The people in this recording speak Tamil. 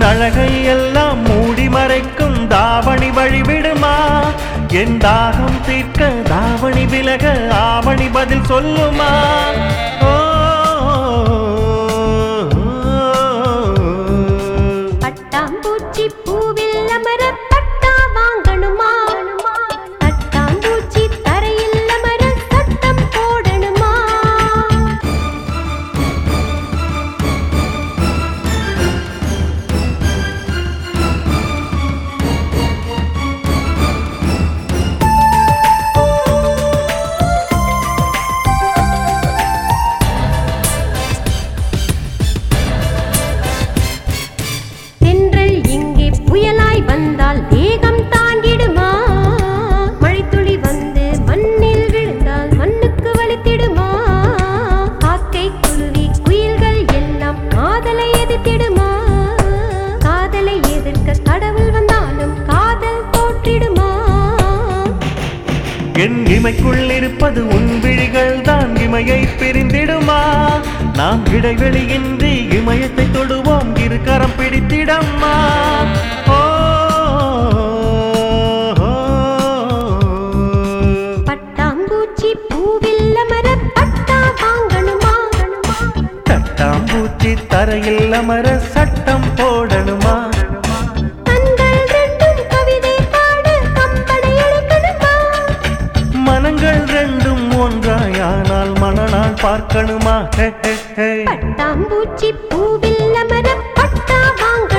அழகை எல்லாம் மூடி மறைக்கும் தாவணி வழிவிடுமா என் தாகம் தீர்க்க தாவணி விலக ஆவணி பதில் சொல்லுமா ஓ, பட்டாம்பூச்சி பூவில் அமர பட்டா வாங்கணுமா தட்டாம்பூச்சி தரையில் அமர சத்தம் போடணுமா தென்றல் இங்கே புயலாய் வந்தால் தேகம் தாங்கிடுமா மழைத்துளி வந்து மண்ணில் விழுந்தால் மண்ணுக்கு வலித்திடுமா காக்கை குருவி குயில்கள் எல்லாம் காதலை எதிர்த்திடுமா காதலை எதிர்க்க கடவுள் வந்தாலும் காதல் தோற்றிடுமா என் இமைக்குள் இருப்பது உன் விழிகள் தான் இமையை பிரிந்திடுமா நாம் இடைவெளியின்றி இமயத்தை தொடுவோம் இரு கரம் பிடித்திடம்மா ஓ, ஓ, பட்டாம்பூச்சி பூவில் அமர பட்டா வாங்கணுமா தட்டாம்பூச்சி தரையில் அமர சட்டம் போடணுமா கண்கள் ரெண்டும் கவிதை பாட கம்பனை எழுக்கணுமா மனங்கள் ரெண்டும் ஒன்றாயானால் மனநாள் பார்க்கணுமா ஹே, ஹே, ஹே. பட்டாம்பூச்சி பூவில் அமர பட்டா வாங்க